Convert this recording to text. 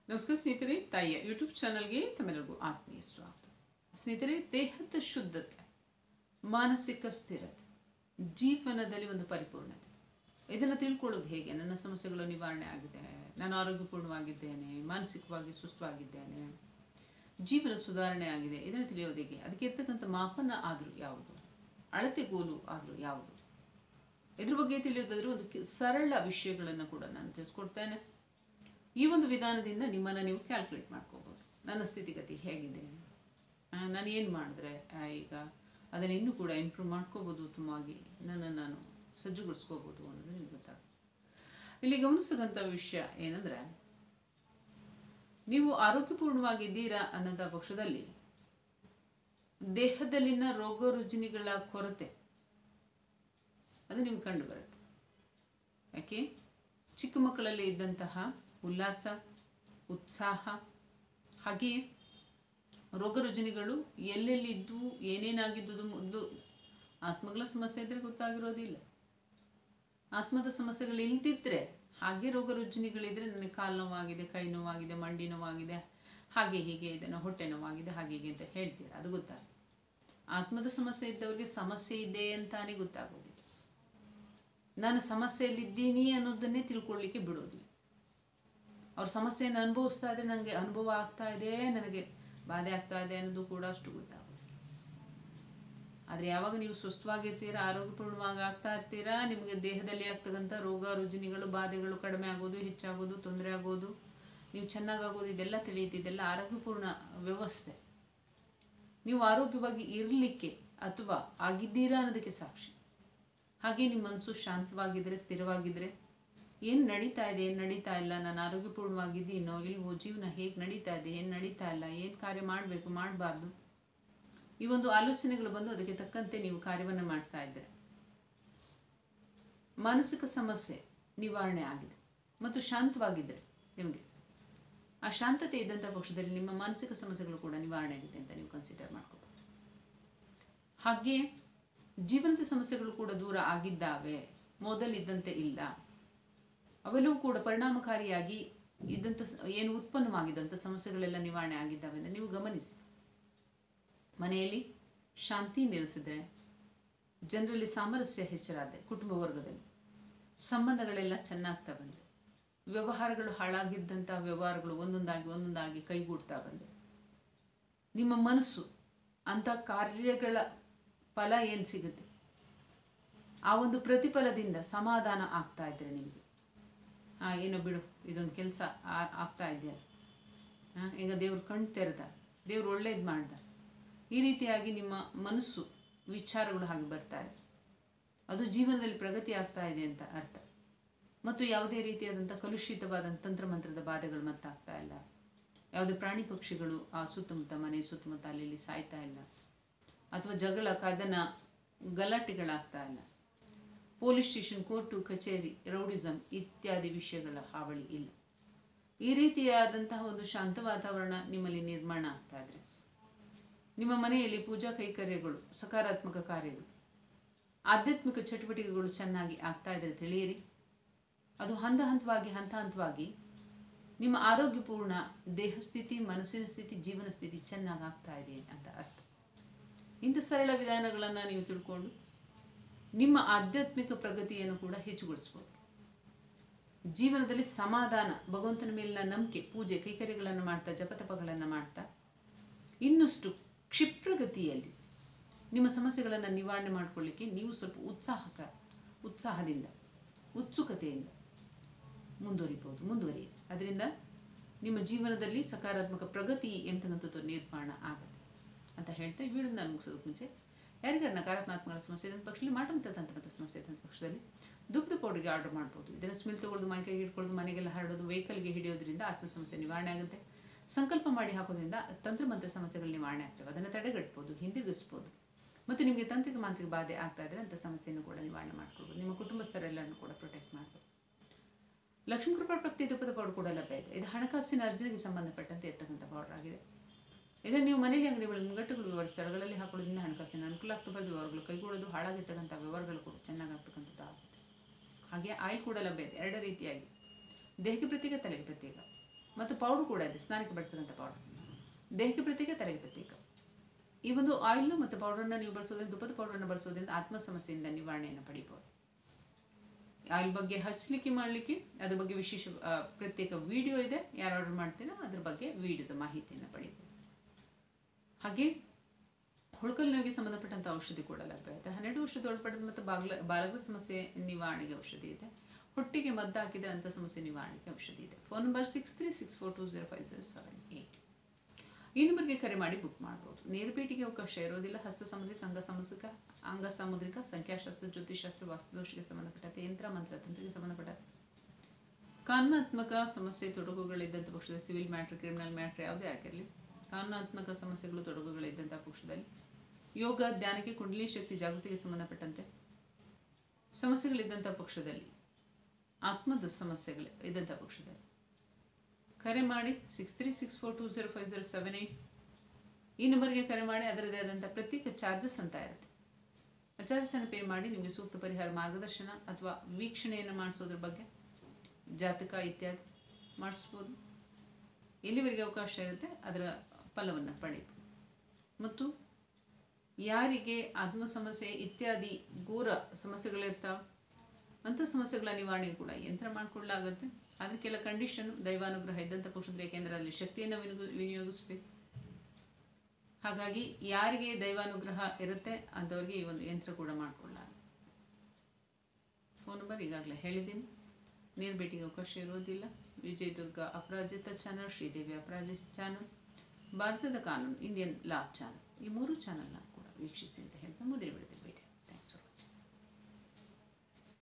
ನಮಸ್ಕಾರ ಸ್ನೇಹಿತರೆ ತಾಯಿಯ ಯೂಟ್ಯೂಬ್ ಚಾನಲ್ಗೆ ತಮ್ಮೆಲ್ಲರಿಗೂ ಆತ್ಮೀಯ ಸ್ವಾಗತ ಸ್ನೇಹಿತರೆ ದೇಹದ ಶುದ್ಧತೆ ಮಾನಸಿಕ ಸ್ಥಿರತೆ ಜೀವನದಲ್ಲಿ ಒಂದು ಪರಿಪೂರ್ಣತೆ ಇದನ್ನು ತಿಳ್ಕೊಳ್ಳೋದು ಹೇಗೆ ನನ್ನ ಸಮಸ್ಯೆಗಳು ನಿವಾರಣೆ ಆಗಿದೆ ನಾನು ಆರೋಗ್ಯಪೂರ್ಣವಾಗಿದ್ದೇನೆ ಮಾನಸಿಕವಾಗಿ ಸುಸ್ಥವಾಗಿದ್ದೇನೆ ಜೀವನ ಸುಧಾರಣೆ ಆಗಿದೆ ಇದನ್ನು ತಿಳಿಯೋದು ಹೇಗೆ ಅದಕ್ಕೆ ಇರ್ತಕ್ಕಂಥ ಮಾಪನ ಆದರೂ ಯಾವುದು ಅಳತೆಗೋಲು ಆದರೂ ಯಾವುದು ಇದ್ರ ಬಗ್ಗೆ ತಿಳಿಯೋದಾದ್ರೆ ಒಂದು ಕೆ- ಸರಳ ವಿಷಯಗಳನ್ನು ಕೂಡ ನಾನು ತಿಳಿಸ್ಕೊಡ್ತೇನೆ ಈ ಒಂದು ವಿಧಾನದಿಂದ ನಿಮ್ಮನ್ನು ನೀವು ಕ್ಯಾಲ್ಕುಲೇಟ್ ಮಾಡ್ಕೋಬೋದು ನನ್ನ ಸ್ಥಿತಿಗತಿ ಹೇಗಿದೆ ಆ, ನಾನು ಏನು ಮಾಡಿದ್ರೆ ಆ, ಈಗ ಅದನ್ನು ಇನ್ನೂ ಕೂಡ ಇಂಪ್ರೂವ್ ಮಾಡ್ಕೋಬೋದು ಉತ್ತಮವಾಗಿ ನನ್ನನ್ನು ನಾನು ಸಜ್ಜುಗೊಳಿಸ್ಕೋಬೋದು ಅನ್ನೋದು ನಿಮ್ಗೆ ಗೊತ್ತಾಗುತ್ತೆ ಇಲ್ಲಿ ಗಮನಿಸ್ತಕ್ಕಂಥ ವಿಷಯ ಏನಂದರೆ ನೀವು ಆರೋಗ್ಯಪೂರ್ಣವಾಗಿದ್ದೀರಾ ಅನ್ನೋಂಥ ಪಕ್ಷದಲ್ಲಿ ದೇಹದಲ್ಲಿನ ರೋಗ ರುಜಿನಿಗಳ ಕೊರತೆ ಅದು ನಿಮ್ಗೆ ಕಂಡು ಬರುತ್ತೆ ಯಾಕೆ ಚಿಕ್ಕ ಮಕ್ಕಳಲ್ಲಿ ಇದ್ದಂತಹ ಉಲ್ಲಾಸ ಉತ್ಸಾಹ ಹಾಗೆಯೇ ರೋಗ ರುಜಿನಿಗಳು ಎಲ್ಲೆಲ್ಲಿದ್ದು ಏನೇನಾಗಿದ್ದುದು ಮೊದಲು ಆತ್ಮಗಳ ಸಮಸ್ಯೆ ಇದ್ದರೆ ಗೊತ್ತಾಗಿರೋದಿಲ್ಲ ಆತ್ಮದ ಸಮಸ್ಯೆಗಳು ಇಲ್ದಿದ್ರೆ ಹಾಗೆ ರೋಗ ರುಜಿನಿಗಳಿದ್ರೆ ನನಗೆ ಕಾಲು ನೋವಾಗಿದೆ ಕೈ ನೋವಾಗಿದೆ ಮಂಡಿ ನೋವಾಗಿದೆ ಹಾಗೆ ಹೀಗೆ ಇದನ್ನು ಹೊಟ್ಟೆ ನೋವಾಗಿದೆ ಹಾಗೆ ಹೀಗೆ ಅಂತ ಹೇಳ್ತೀರ ಅದು ಗೊತ್ತಾಗ ಆತ್ಮದ ಸಮಸ್ಯೆ ಇದ್ದವ್ರಿಗೆ ಸಮಸ್ಯೆ ಇದೆ ಅಂತಾನೆ ಗೊತ್ತಾಗೋದಿಲ್ಲ ನಾನು ಸಮಸ್ಯೆಯಲ್ಲಿದ್ದೀನಿ ಅನ್ನೋದನ್ನೇ ತಿಳ್ಕೊಳ್ಳಿಕ್ಕೆ ಬಿಡೋದಿಲ್ಲ ಅವ್ರ ಸಮಸ್ಯೆಯನ್ನು ಅನುಭವಿಸ್ತಾ ಇದ್ರೆ ನನಗೆ ಅನುಭವ ಆಗ್ತಾ ಇದೆ ನನಗೆ ಬಾಧೆ ಆಗ್ತಾ ಇದೆ ಅನ್ನೋದು ಕೂಡ ಅಷ್ಟು ಗೊತ್ತಾಗೋದಿಲ್ಲ ಆದರೆ ಯಾವಾಗ ನೀವು ಸುಸ್ಥವಾಗಿರ್ತೀರಾ ಆರೋಗ್ಯಪೂರ್ಣವಾಗಿ ಆಗ್ತಾ ಇರ್ತೀರಾ ನಿಮಗೆ ದೇಹದಲ್ಲಿ ಆಗ್ತಕ್ಕಂಥ ರೋಗ ರುಜಿನಿಗಳು ಬಾಧೆಗಳು ಕಡಿಮೆ ಆಗೋದು ಹೆಚ್ಚಾಗೋದು ತೊಂದರೆ ಆಗೋದು ನೀವು ಚೆನ್ನಾಗಾಗೋದು ಇದೆಲ್ಲ ತಿಳಿಯುತ್ತೆ ಇದೆಲ್ಲ ಆರೋಗ್ಯಪೂರ್ಣ ವ್ಯವಸ್ಥೆ ನೀವು ಆರೋಗ್ಯವಾಗಿ ಇರಲಿಕ್ಕೆ ಅಥವಾ ಆಗಿದ್ದೀರಾ ಅನ್ನೋದಕ್ಕೆ ಸಾಕ್ಷಿ ಹಾಗೆ ನಿಮ್ಮ ಮನಸ್ಸು ಶಾಂತವಾಗಿದ್ದರೆ ಸ್ಥಿರವಾಗಿದ್ದರೆ ಏನು ನಡೀತಾ ಇದೆ ಏನು ನಡೀತಾ ಇಲ್ಲ ನಾನು ಆರೋಗ್ಯಪೂರ್ಣವಾಗಿದ್ದೀನೋ ಇಲ್ವೋ ಜೀವನ ಹೇಗೆ ನಡೀತಾ ಇದೆ ಏನು ನಡೀತಾ ಇಲ್ಲ ಏನು ಕಾರ್ಯ ಮಾಡಬೇಕು ಮಾಡಬಾರ್ದು ಈ ಒಂದು ಆಲೋಚನೆಗಳು ಬಂದು ಅದಕ್ಕೆ ತಕ್ಕಂತೆ ನೀವು ಕಾರ್ಯವನ್ನು ಮಾಡ್ತಾ ಇದ್ದರೆ ಮಾನಸಿಕ ಸಮಸ್ಯೆ ನಿವಾರಣೆ ಆಗಿದೆ ಮತ್ತು ಶಾಂತವಾಗಿದ್ದರೆ ನಿಮಗೆ ಆ ಶಾಂತತೆ ಇದ್ದಂಥ ಪಕ್ಷದಲ್ಲಿ ನಿಮ್ಮ ಮಾನಸಿಕ ಸಮಸ್ಯೆಗಳು ಕೂಡ ನಿವಾರಣೆ ಆಗಿದೆ ಅಂತ ನೀವು ಕನ್ಸಿಡರ್ ಮಾಡ್ಕೋಬೋದು ಹಾಗೆ ಜೀವನದ ಸಮಸ್ಯೆಗಳು ಕೂಡ ದೂರ ಆಗಿದ್ದಾವೆ ಮೊದಲಿದ್ದಂತೆ ಇಲ್ಲ ಅವೆಲ್ಲವೂ ಕೂಡ ಪರಿಣಾಮಕಾರಿಯಾಗಿ ಇದ್ದಂಥ ಸ- ಏನು ಉತ್ಪನ್ನವಾಗಿದ್ದಂಥ ಸಮಸ್ಯೆಗಳೆಲ್ಲ ನಿವಾರಣೆ ಆಗಿದ್ದಾವೆ ಅಂತ ನೀವು ಗಮನಿಸಿ ಮನೆಯಲ್ಲಿ ಶಾಂತಿ ನೆಲೆಸಿದ್ರೆ ಜನರಲ್ಲಿ ಸಾಮರಸ್ಯ ಹೆಚ್ಚರಾದೆ ಕುಟುಂಬ ವರ್ಗದಲ್ಲಿ ಸಂಬಂಧಗಳೆಲ್ಲ ಚೆನ್ನಾಗ್ತಾ ಬಂದರೆ ವ್ಯವಹಾರಗಳು ಹಾಳಾಗಿದ್ದಂಥ ವ್ಯವಹಾರಗಳು ಒಂದೊಂದಾಗಿ ಒಂದೊಂದಾಗಿ ಕೈಗೂಡ್ತಾ ಬಂದರೆ ನಿಮ್ಮ ಮನಸ್ಸು ಅಂಥ ಕಾರ್ಯಗಳ ಫಲ ಏನು ಸಿಗುತ್ತೆ ಆ ಒಂದು ಪ್ರತಿಫಲದಿಂದ ಸಮಾಧಾನ ಆಗ್ತಾ ಇದ್ರೆ ನಿಮಗೆ ಹಾಂ ಏನೋ ಬಿಡು ಇದೊಂದು ಕೆಲಸ ಆಗ್ತಾ ಇದೆಯಲ್ಲ ಹಾಂ ಈಗ ದೇವ್ರು ಕಣ್ ತೆರೆದ ದೇವ್ರು ಒಳ್ಳೇದು ಮಾಡ್ದ ಈ ರೀತಿಯಾಗಿ ನಿಮ್ಮ ಮನಸ್ಸು ವಿಚಾರಗಳು ಹಾಗೆ ಬರ್ತಾ ಇದೆ ಅದು ಜೀವನದಲ್ಲಿ ಪ್ರಗತಿ ಆಗ್ತಾ ಇದೆ ಅಂತ ಅರ್ಥ ಮತ್ತು ಯಾವುದೇ ರೀತಿಯಾದಂಥ ಕಲುಷಿತವಾದಂಥ ತಂತ್ರಮಂತ್ರದ ಬಾಧೆಗಳು ಮತ್ತಾಗ್ತಾ ಇಲ್ಲ ಯಾವುದೇ ಪ್ರಾಣಿ ಪಕ್ಷಿಗಳು ಆ ಸುತ್ತಮುತ್ತ ಮನೆ ಸುತ್ತಮುತ್ತ ಅಲ್ಲಿ ಇಲ್ಲಿ ಸಾಯ್ತಾ ಇಲ್ಲ ಅಥವಾ ಜಗಳ ಕದನ ಗಲಾಟೆಗಳಾಗ್ತಾ ಇಲ್ಲ ಪೊಲೀಸ್ ಸ್ಟೇಷನ್ ಕೋರ್ಟು ಕಚೇರಿ ರೌಡಿಸಮ್ ಇತ್ಯಾದಿ ವಿಷಯಗಳ ಹಾವಳಿ ಇಲ್ಲ ಈ ರೀತಿಯಾದಂತಹ ಒಂದು ಶಾಂತ ವಾತಾವರಣ ನಿಮ್ಮಲ್ಲಿ ನಿರ್ಮಾಣ ಆಗ್ತಾ ಇದ್ರೆ ನಿಮ್ಮ ಮನೆಯಲ್ಲಿ ಪೂಜಾ ಕೈಕರ್ಯಗಳು ಸಕಾರಾತ್ಮಕ ಕಾರ್ಯಗಳು ಆಧ್ಯಾತ್ಮಿಕ ಚಟುವಟಿಕೆಗಳು ಚೆನ್ನಾಗಿ ಆಗ್ತಾ ಇದ್ರೆ ತಿಳಿಯಿರಿ ಅದು ಹಂತ ಹಂತವಾಗಿ ಹಂತ ಹಂತವಾಗಿ ನಿಮ್ಮ ಆರೋಗ್ಯಪೂರ್ಣ ದೇಹ ಸ್ಥಿತಿ ಮನಸ್ಸಿನ ಸ್ಥಿತಿ ಜೀವನ ಸ್ಥಿತಿ ಚೆನ್ನಾಗಿ ಆಗ್ತಾ ಇದೆ ಅಂತ ಅರ್ಥ ಇಂಥ ಸರಳ ವಿಧಾನಗಳನ್ನು ನೀವು ತಿಳ್ಕೊಂಡು ನಿಮ್ಮ ಆಧ್ಯಾತ್ಮಿಕ ಪ್ರಗತಿಯನ್ನು ಕೂಡ ಹೆಚ್ಚುಗೊಳಿಸ್ಬೋದು ಜೀವನದಲ್ಲಿ ಸಮಾಧಾನ ಭಗವಂತನ ಮೇಲಿನ ನಂಬಿಕೆ ಪೂಜೆ ಕೈಕರ್ಯಗಳನ್ನು ಮಾಡ್ತಾ ಜಪತಪಗಳನ್ನು ಮಾಡ್ತಾ ಇನ್ನಷ್ಟು ಕ್ಷಿಪ್ರಗತಿಯಲ್ಲಿ ನಿಮ್ಮ ಸಮಸ್ಯೆಗಳನ್ನು ನಿವಾರಣೆ ಮಾಡಿಕೊಳ್ಳಿಕ್ಕೆ ನೀವು ಸ್ವಲ್ಪ ಉತ್ಸಾಹಕ ಉತ್ಸಾಹದಿಂದ ಉತ್ಸುಕತೆಯಿಂದ ಮುಂದುವರಿಬೋದು ಮುಂದುವರಿಯಿರಿ ಅದರಿಂದ ನಿಮ್ಮ ಜೀವನದಲ್ಲಿ ಸಕಾರಾತ್ಮಕ ಪ್ರಗತಿ ಎಂತಕ್ಕಂಥದ್ದು ನಿರ್ಮಾಣ ಆಗುತ್ತೆ ಅಂತ ಹೇಳ್ತಾ ಈ ವಿಡಿಯೋ ನಾನು ಮುಗಿಸೋದಕ್ಕೆ ಮುಂಚೆ ಯಾರಿಗಾರ ನಕಾರಾತ್ಮಕಗಳ ಸಮಸ್ಯೆ ಇದ್ದಂಥ ಪಕ್ಷದಲ್ಲಿ ಮಾಟಮತ ತಂತ್ರದ ಸಮಸ್ಯೆ ಇದ್ದಂಥ ಪಕ್ಷದಲ್ಲಿ ದುಗ್ಧ ಪೌಡರ್ಗೆ ಆರ್ಡರ್ ಮಾಡ್ಬೋದು ಇದನ್ನು ಸ್ಮೆಲ್ ತಗೊಳ್ಳೋದು ಮೈ ಕೈಗೆ ಹಿಡ್ಕೊಳ್ಳೋದು ಮನೆಗೆಲ್ಲ ಹರಡೋದು ವೆಹಿಕಲ್ಗೆ ಹಿಡಿಯೋದ್ರಿಂದ ಆತ್ಮ ಸಮಸ್ಯೆ ನಿವಾರಣೆ ಆಗುತ್ತೆ ಸಂಕಲ್ಪ ಮಾಡಿ ಹಾಕೋದ್ರಿಂದ ತಂತ್ರಮಂತ್ರ ಸಮಸ್ಯೆಗಳು ನಿವಾರಣೆ ಆಗ್ತವೆ ಅದನ್ನು ತಡೆಗಟ್ಬೋದು ಹಿಂದಿರುಗಿಸ್ಬೋದು ಮತ್ತು ನಿಮಗೆ ತಾಂತ್ರಿಕ ಮಾಂತ್ರಿಕ ಬಾಧೆ ಆಗ್ತಾ ಇದ್ದರೆ ಅಂಥ ಸಮಸ್ಯೆಯನ್ನು ಕೂಡ ನಿವಾರಣೆ ಮಾಡ್ಕೊಳ್ಬೋದು ನಿಮ್ಮ ಕುಟುಂಬಸ್ಥರೆಲ್ಲರನ್ನು ಕೂಡ ಪ್ರೊಟೆಕ್ಟ್ ಮಾಡ್ಬೋದು ಲಕ್ಷ್ಮೀ ಕೃಪಾ ಪ್ರಾಪ್ತಿ ತುಪ್ಪದ ಪೌಡರ್ ಕೂಡ ಲಭ್ಯ ಇದೆ ಇದು ಹಣಕಾಸಿನ ಅರ್ಜನೆಗೆ ಸಂಬಂಧಪಟ್ಟಂತೆ ಇರ್ತಕ್ಕಂಥ ಪೌಡರ್ ಆಗಿದೆ ಇದನ್ನು ನೀವು ಮನೆಯಲ್ಲಿ ಅಂಗಡಿಗಳು ಮುಂಗಟ್ಟುಗಳು ವ್ಯವಹಾರ ಸ್ಥಳಗಳಲ್ಲಿ ಹಾಕೊಳ್ಳೋದ್ರಿಂದ ಹಣಕಾಸಿನ ಅನುಕೂಲ ಆಗ್ತಾ ಬರೋದು ವ್ಯವಹಾರಗಳು ಕೈಗೂಡೋದು ಹಾಳಾಗಿರ್ತಕ್ಕಂಥ ವ್ಯವಹಾರಗಳು ಕೂಡ ಚೆನ್ನಾಗಾಗ್ತಕ್ಕಂಥದ್ದು ಆಗುತ್ತೆ ಹಾಗೆ ಆಯಿಲ್ ಕೂಡ ಲಭ್ಯ ಇದೆ ಎರಡು ರೀತಿಯಾಗಿ ದೇಹಕ್ಕೆ ಪ್ರತ್ಯೇಕ ತಲೆಗೆ ಪ್ರತ್ಯೇಕ ಮತ್ತು ಪೌಡ್ರ್ ಕೂಡ ಇದೆ ಸ್ನಾನಕ್ಕೆ ಬಳಸ್ತಕ್ಕಂಥ ಪೌಡರ್ ದೇಹಕ್ಕೆ ಪ್ರತ್ಯೇಕ ತಲೆಗೆ ಪ್ರತ್ಯೇಕ ಈ ಒಂದು ಆಯಿಲ್ ಮತ್ತು ಪೌಡರನ್ನು ನೀವು ಬಳಸೋದ್ರಿಂದ ತುಪ್ಪದ ಪೌಡರನ್ನು ಬಳಸೋದ್ರಿಂದ ಆತ್ಮ ಸಮಸ್ಯೆಯಿಂದ ನಿವಾರಣೆಯನ್ನು ಪಡಿಬೋದು ಆಯಿಲ್ ಬಗ್ಗೆ ಹಚ್ಚಲಿಕ್ಕೆ ಮಾಡಲಿಕ್ಕೆ ಅದ್ರ ಬಗ್ಗೆ ವಿಶೇಷ ಆ, ಪ್ರತ್ಯೇಕ ವಿಡಿಯೋ ಇದೆ ಯಾರು ಆರ್ಡರ್ ಮಾಡ್ತೀರೋ ಅದ್ರ ಬಗ್ಗೆ ವಿಡಿಯೋದ ಮಾಹಿತಿಯನ್ನು ಪಡಿಬೋದು ಹಾಗೆ ಹುಳುಕಲ್ ನೋವಿಗೆ ಸಂಬಂಧಪಟ್ಟಂಥ ಔಷಧಿ ಕೂಡ ಲಭ್ಯ ಇದೆ ಹನ್ನೆರಡು ವರ್ಷದ ಒಳಪಡಿದ ಮತ್ತು ಬಾಗ್ಲ ಬಾಲಕರ ಸಮಸ್ಯೆ ನಿವಾರಣೆಗೆ ಔಷಧಿ ಇದೆ ಹೊಟ್ಟೆಗೆ ಮದ್ದು ಹಾಕಿದರೆ ಅಂಥ ಸಮಸ್ಯೆ ನಿವಾರಣೆಗೆ ಔಷಧಿ ಇದೆ phone number six three six four two zero five zero seven eight ಈ ನಂಬರ್ಗೆ ಕರೆ ಮಾಡಿ ಬುಕ್ ಮಾಡ್ಬೋದು ನೇರ ಭೇಟಿಗೆ ಅವಕಾಶ ಇರೋದಿಲ್ಲ ಹಸ್ತ ಸಾಮುದ್ರಿಕ ಅಂಗ ಸಾಮುದ್ರಿಕ ಅಂಗ ಸಾಮುದ್ರಿಕ ಸಂಖ್ಯಾಶಾಸ್ತ್ರ ಜ್ಯೋತಿಷಾಸ್ತ್ರ ವಾಸ್ತುದೋಷಕ್ಕೆ ಸಂಬಂಧಪಟ್ಟಂತೆ ಯಂತ್ರ ಮಂತ್ರ ತಂತ್ರಕ್ಕೆ ಸಂಬಂಧಪಟ್ಟಂತೆ ಕಾನೂನಾತ್ಮಕ ಸಮಸ್ಯೆ ತೊಡಗುಗಳಿದ್ದಂಥ ಪಕ್ಷದ ಸಿವಿಲ್ ಮ್ಯಾಟ್ರ್ ಕ್ರಿಮಿನಲ್ ಮ್ಯಾಟ್ರ್ ಯಾವುದೇ ಆಗಿರಲಿ ಕಾನೂನಾತ್ಮಕ ಸಮಸ್ಯೆಗಳು ತೊಡಗುಗಳಿದ್ದಂಥ ಪಕ್ಷದಲ್ಲಿ ಯೋಗ ಧ್ಯಾನಕ್ಕೆ ಕುಂಡಲಿ ಶಕ್ತಿ ಜಾಗೃತಿಗೆ ಸಂಬಂಧಪಟ್ಟಂತೆ ಸಮಸ್ಯೆಗಳಿದ್ದಂಥ ಪಕ್ಷದಲ್ಲಿ ಆತ್ಮದ ಸಮಸ್ಯೆಗಳು ಇದ್ದಂಥ ಪಕ್ಷದಲ್ಲಿ ಕರೆ ಮಾಡಿ six three six four two zero five zero seven eight ಈ ನಂಬರ್ಗೆ ಕರೆ ಮಾಡಿ ಅದರದೇ ಆದಂಥ ಪ್ರತ್ಯೇಕ ಚಾರ್ಜಸ್ ಅಂತ ಇರುತ್ತೆ ಆ ಚಾರ್ಜಸನ್ನು ಪೇ ಮಾಡಿ ನಿಮಗೆ ಸೂಕ್ತ ಪರಿಹಾರ ಮಾರ್ಗದರ್ಶನ ಅಥವಾ ವೀಕ್ಷಣೆಯನ್ನು ಮಾಡಿಸೋದ್ರ ಬಗ್ಗೆ ಜಾತಕ ಇತ್ಯಾದಿ ಮಾಡಿಸ್ಬೋದು ಎಲ್ಲಿವರೆಗೆ ಅವಕಾಶ ಇರುತ್ತೆ ಅದರ ಫಲವನ್ನು ಪಡೆಯಬಹುದು ಮತ್ತು ಯಾರಿಗೆ ಆತ್ಮ ಸಮಸ್ಯೆ ಇತ್ಯಾದಿ ಘೋರ ಸಮಸ್ಯೆಗಳಿರ್ತಾವೆ ಅಂಥ ಸಮಸ್ಯೆಗಳ ನಿವಾರಣೆಗೆ ಕೂಡ ಯಂತ್ರ ಮಾಡಿಕೊಳ್ಳಲಾಗುತ್ತೆ ಆದರೆ ಕೆಲ ಕಂಡೀಷನ್ ದೈವಾನುಗ್ರಹ ಇದ್ದಂಥ ಪಕ್ಷದಲ್ಲಿ ಏಕೆಂದರೆ ಅಲ್ಲಿ ಶಕ್ತಿಯನ್ನು ವಿನಿಯೋಗ ವಿನಿಯೋಗಿಸ್ಬೇಕು ಹಾಗಾಗಿ ಯಾರಿಗೆ ದೈವಾನುಗ್ರಹ ಇರುತ್ತೆ ಅಂಥವ್ರಿಗೆ ಈ ಒಂದು ಯಂತ್ರ ಕೂಡ ಮಾಡಿಕೊಳ್ಳಲಾಗುತ್ತೆ ಫೋನ್ ನಂಬರ್ ಈಗಾಗಲೇ ಹೇಳಿದ್ದೀನಿ ನೇರ ಭೇಟಿಗೆ ಅವಕಾಶ ಇರೋದಿಲ್ಲ ವಿಜಯದುರ್ಗ ಅಪರಾಜಿತ ಚಾನಲ್ ಶ್ರೀದೇವಿ ಅಪರಾಜಿತ ಚಾನಲ್ ಭಾರತದ ಕಾನೂನು ಇಂಡಿಯನ್ ಲಾ ಚಾನಲ್ ಈ ಮೂರು ಚಾನಲ್ನ ಕೂಡ ವೀಕ್ಷಿಸಿ ಅಂತ ಹೇಳ್ತಾ ಮುದಿರಿ ಬಿಡ್ತೀನಿ